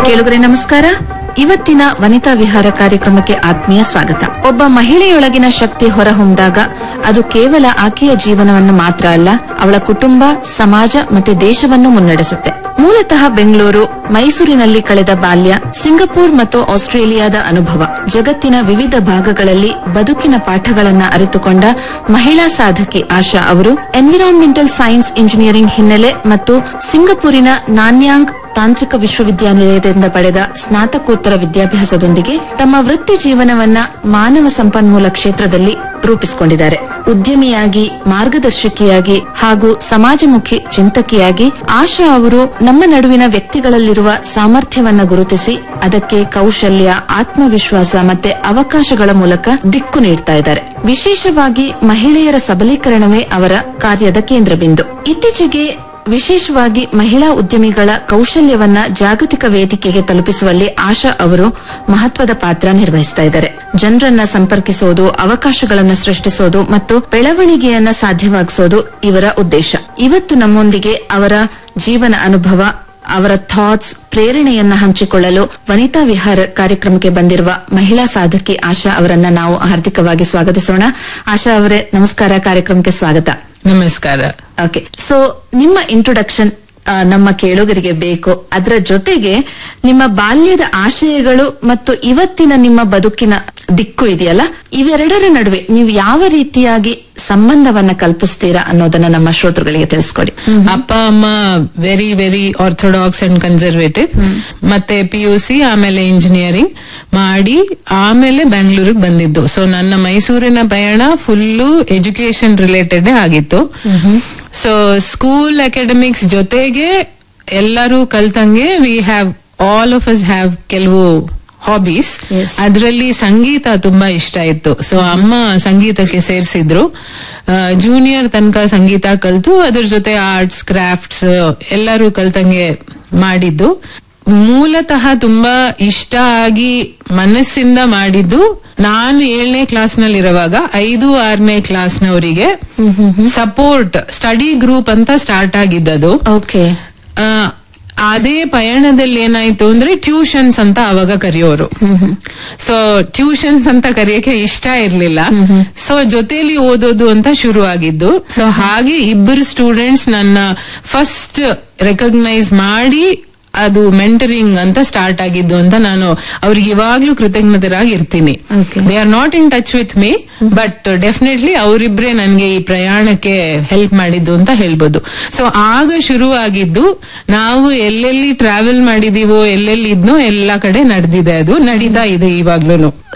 ಕೇಳುಗರೆ ನಮಸ್ಕಾರ ಇವತ್ತಿನ ವನಿತಾ ವಿಹಾರ ಕಾರ್ಯಕ್ರಮಕ್ಕೆ ಆತ್ಮೀಯ ಸ್ವಾಗತ ಒಬ್ಬ ಮಹಿಳೆಯೊಳಗಿನ ಶಕ್ತಿ ಹೊರಹೊಮ್ಮಿದಾಗ ಅದು ಕೇವಲ ಆಕೆಯ ಜೀವನವನ್ನು ಮಾತ್ರ ಅಲ್ಲ ಅವಳ ಕುಟುಂಬ ಸಮಾಜ ಮತ್ತೆ ದೇಶವನ್ನು ಮುನ್ನಡೆಸುತ್ತೆ ಮೂಲತಃ ಬೆಂಗಳೂರು ಮೈಸೂರಿನಲ್ಲಿ ಕಳೆದ ಬಾಲ್ಯ ಸಿಂಗಪೂರ್ ಮತ್ತು ಆಸ್ಟ್ರೇಲಿಯಾದ ಅನುಭವ ಜಗತ್ತಿನ ವಿವಿಧ ಭಾಗಗಳಲ್ಲಿ ಬದುಕಿನ ಪಾಠಗಳನ್ನ ಅರಿತುಕೊಂಡ ಮಹಿಳಾ ಸಾಧಕಿ ಆಶಾ ಅವರು ಎನ್ವಿರಾನ್ಮೆಂಟಲ್ ಸೈನ್ಸ್ ಇಂಜಿನಿಯರಿಂಗ್ ಹಿನ್ನೆಲೆ ಮತ್ತು ಸಿಂಗಪೂರಿನ ನಾನ್ಯಾಂಗ್ ತಾಂತ್ರಿಕ ವಿಶ್ವವಿದ್ಯಾನಿಲಯದಿಂದ ಪಡೆದ ಸ್ನಾತಕೋತ್ತರ ವಿದ್ಯಾಭ್ಯಾಸದೊಂದಿಗೆ ತಮ್ಮ ವೃತ್ತಿ ಜೀವನವನ್ನ ಮಾನವ ಸಂಪನ್ಮೂಲ ಕ್ಷೇತ್ರದಲ್ಲಿ ರೂಪಿಸಿಕೊಂಡಿದ್ದಾರೆ ಉದ್ಯಮಿಯಾಗಿ ಮಾರ್ಗದರ್ಶಕಿಯಾಗಿ ಹಾಗೂ ಸಮಾಜಮುಖಿ ಚಿಂತಕಿಯಾಗಿ ಆಶಾ ಅವರು ನಮ್ಮ ನಡುವಿನ ವ್ಯಕ್ತಿಗಳಲ್ಲಿರುವ ಸಾಮರ್ಥ್ಯವನ್ನ ಗುರುತಿಸಿ ಅದಕ್ಕೆ ಕೌಶಲ್ಯ ಆತ್ಮವಿಶ್ವಾಸ ಮತ್ತೆ ಅವಕಾಶಗಳ ಮೂಲಕ ದಿಕ್ಕು ನೀಡ್ತಾ ಇದ್ದಾರೆ ವಿಶೇಷವಾಗಿ ಮಹಿಳೆಯರ ಸಬಲೀಕರಣವೇ ಅವರ ಕಾರ್ಯದ ಕೇಂದ್ರಬಿಂದು ಇತ್ತೀಚೆಗೆ ವಿಶೇಷವಾಗಿ ಮಹಿಳಾ ಉದ್ಯಮಿಗಳ ಕೌಶಲ್ಯವನ್ನ ಜಾಗತಿಕ ವೇದಿಕೆಗೆ ತಲುಪಿಸುವಲ್ಲಿ ಆಶಾ ಅವರು ಮಹತ್ವದ ಪಾತ್ರ ನಿರ್ವಹಿಸ್ತಾ ಇದ್ದಾರೆ ಜನರನ್ನ ಸಂಪರ್ಕಿಸೋದು ಅವಕಾಶಗಳನ್ನ ಸೃಷ್ಟಿಸೋದು ಮತ್ತು ಬೆಳವಣಿಗೆಯನ್ನ ಸಾಧ್ಯವಾಗಿಸೋದು ಇವರ ಉದ್ದೇಶ ಇವತ್ತು ನಮ್ಮೊಂದಿಗೆ ಅವರ ಜೀವನ ಅನುಭವ ಅವರ ಥಾಟ್ಸ್ ಪ್ರೇರಣೆಯನ್ನ ಹಂಚಿಕೊಳ್ಳಲು ವನಿತಾ ವಿಹಾರ ಕಾರ್ಯಕ್ರಮಕ್ಕೆ ಬಂದಿರುವ ಮಹಿಳಾ ಸಾಧಕಿ ಆಶಾ ಅವರನ್ನ ನಾವು ಹಾರ್ದಿಕವಾಗಿ ಸ್ವಾಗತಿಸೋಣ ಆಶಾ ಅವರೇ ನಮಸ್ಕಾರ ಕಾರ್ಯಕ್ರಮಕ್ಕೆ ಸ್ವಾಗತ ನಮಸ್ಕಾರ ಓಕೆ ಸೊ ನಿಮ್ಮ ಇಂಟ್ರೊಡಕ್ಷನ್ ನಮ್ಮ ಕೇಳುಗರಿಗೆ ಬೇಕು ಅದರ ಜೊತೆಗೆ ನಿಮ್ಮ ಬಾಲ್ಯದ ಆಶಯಗಳು ಮತ್ತು ಇವತ್ತಿನ ನಿಮ್ಮ ಬದುಕಿನ ದಿಕ್ಕು ಇದೆಯಲ್ಲ ಇವೆರಡರ ನಡುವೆ ನೀವು ಯಾವ ರೀತಿಯಾಗಿ ಸಂಬಂಧವನ್ನ ಕಲ್ಪಿಸ್ತೀರಾ ಅನ್ನೋದನ್ನ ನಮ್ಮ ಶ್ರೋತೃಗಳಿಗೆ ತಿಳಿಸ್ಕೊಡಿ ಅಪ್ಪ ಅಮ್ಮ very very orthodox and conservative ಮತ್ತೆ ಪಿ ಯು ಸಿ ಆಮೇಲೆ ಇಂಜಿನಿಯರಿಂಗ್ ಮಾಡಿ ಆಮೇಲೆ ಬೆಂಗಳೂರಿಗೆ ಬಂದಿದ್ದು ಸೊ ನನ್ನ ಮೈಸೂರಿನ ಪ್ರಯಾಣ ಫುಲ್ಲು ಎಜುಕೇಶನ್ ರಿಲೇಟೆಡ್ ಆಗಿತ್ತು ಸೊ ಸ್ಕೂಲ್ ಅಕಾಡೆಮಿಕ್ಸ್ ಜೊತೆಗೆ ಎಲ್ಲರೂ ಕಲ್ತಂಗೆ we have all of us have ಕೆಲವು ಹಾಬೀಸ್ Yes. ಅದರಲ್ಲಿ ಸಂಗೀತ ತುಂಬಾ ಇಷ್ಟ ಇತ್ತು ಸೊ ಅಮ್ಮ ಸಂಗೀತಕ್ಕೆ ಸೇರಿಸಿದ್ರು ಜೂನಿಯರ್ ತನಕ ಸಂಗೀತ ಕಲ್ತು ಅದ್ರ ಜೊತೆ ಆರ್ಟ್ಸ್ ಕ್ರಾಫ್ಟ್ಸ್ ಎಲ್ಲರೂ ಕಲ್ತಂಗೆ ಮಾಡಿದ್ದು ಮೂಲತಃ ತುಂಬಾ ಇಷ್ಟ ಆಗಿ ಮನಸ್ಸಿಂದ ಮಾಡಿದ್ದು ನಾನು ಏಳನೇ ಕ್ಲಾಸ್ ನಲ್ಲಿ ಇರುವಾಗ ಐದು ಆರನೇ ಕ್ಲಾಸ್ನವರಿಗೆ ಸಪೋರ್ಟ್ ಸ್ಟಡಿ ಗ್ರೂಪ್ ಅಂತ ಸ್ಟಾರ್ಟ್ ಆಗಿದ್ದದು ಓಕೆ ಆ, ಅದೇ ಪಯಣದಲ್ಲಿ ಏನಾಯ್ತು ಅಂದ್ರೆ ಟ್ಯೂಷನ್ಸ್ ಅಂತ ಅವಾಗ ಕರೆಯೋರು ಸೊ ಟ್ಯೂಷನ್ಸ್ ಅಂತ ಕರೆಯಕ್ಕೆ ಇಷ್ಟ ಇರ್ಲಿಲ್ಲ ಸೊ ಜೊತೆಲಿ ಓದೋದು ಅಂತ ಶುರು ಆಗಿದ್ದು ಸೊ ಹಾಗೆ ಇಬ್ಬರು ಸ್ಟೂಡೆಂಟ್ಸ್ ನನ್ನ ಫಸ್ಟ್ ರೆಕಗ್ನೈಸ್ ಮಾಡಿ ಅದು ಮೆಂಟರಿಂಗ್ ಅಂತ ಸ್ಟಾರ್ಟ್ ಆಗಿದ್ದು ಅಂತ ನಾನು ಅವ್ರಿಗೆ ಇವಾಗ್ಲೂ ಕೃತಜ್ಞತರಾಗಿ ಇರ್ತೀನಿ Okay. They are not in touch with me but definitely ಅವರಿಬ್ರೆ ನನ್ಗೆ ಈ ಪ್ರಯಾಣಕ್ಕೆ ಹೆಲ್ಪ್ ಮಾಡಿದ್ದು ಅಂತ ಹೇಳ್ಬೋದು ಸೊ ಆಗ ಶುರು ಆಗಿದ್ದು ನಾವು ಎಲ್ಲೆಲ್ಲಿ ಟ್ರಾವೆಲ್ ಮಾಡಿದೀವೋ ಎಲ್ಲೆಲ್ಲಿ ಇದ್ನೋ ಎಲ್ಲಾ ಕಡೆ ನಡೆದಿದೆ ಅದು ನಡೀತಾ ಇದೆ ಇವಾಗ್ಲೂ